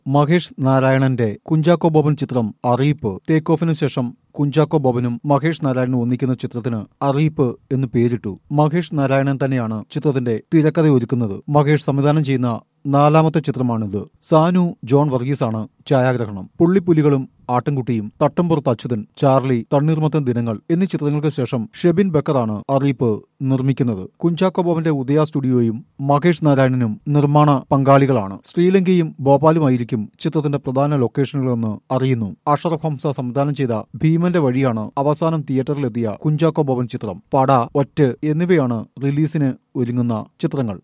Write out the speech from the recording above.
മഹേഷ് നാരായണന്റെ കുഞ്ചാക്കോ ബോബൻ ചിത്രം അറിയിപ്പ് ടേക്ക് ഓഫിനു ശേഷം കുഞ്ചാക്കോ ബോബനും മഹേഷ് നാരായണനും ഒന്നിക്കുന്ന ചിത്രത്തിന് അറിയിപ്പ് എന്ന് പേരിട്ടു മഹേഷ് നാരായണൻ തന്നെയാണ് ചിത്രത്തിന്റെ തിരക്കഥ ഒരുക്കുന്നത് മഹേഷ് സംവിധാനം ചെയ്യുന്ന നാലാമത്തെ ചിത്രമാണിത് സാനു ജോൺ വർഗീസാണ് ഛായാഗ്രഹണം പുള്ളിപ്പുലികളും ആട്ടിൻകുട്ടിയും തട്ടംപുറത്ത് അച്യുതൻ ചാർലി തണ്ണീർമത്തൻ ദിനങ്ങൾ എന്നീ ചിത്രങ്ങൾക്ക് ശേഷം ഷെബിൻ ബക്കറാണ് അറിയിപ്പ് നിർമ്മിക്കുന്നത് കുഞ്ചാക്കോ ബോബന്റെ ഉദയ സ്റ്റുഡിയോയും മഹേഷ് നാരായണനും നിർമ്മാണ പങ്കാളികളാണ് ശ്രീലങ്കയും ഭോപ്പാലുമായിരിക്കും ചിത്രത്തിന്റെ പ്രധാന ലൊക്കേഷനുകളെന്ന് അറിയുന്നു അഷറഫ് ഹംസ സംവിധാനം ചെയ്ത ഭീമന്റെ വഴിയാണ് അവസാനം തിയേറ്ററിലെത്തിയ കുഞ്ചാക്കോ ബോബൻ ചിത്രം പട ഒറ്റ് എന്നിവയാണ് റിലീസിന് ഒരുങ്ങുന്ന ചിത്രങ്ങൾ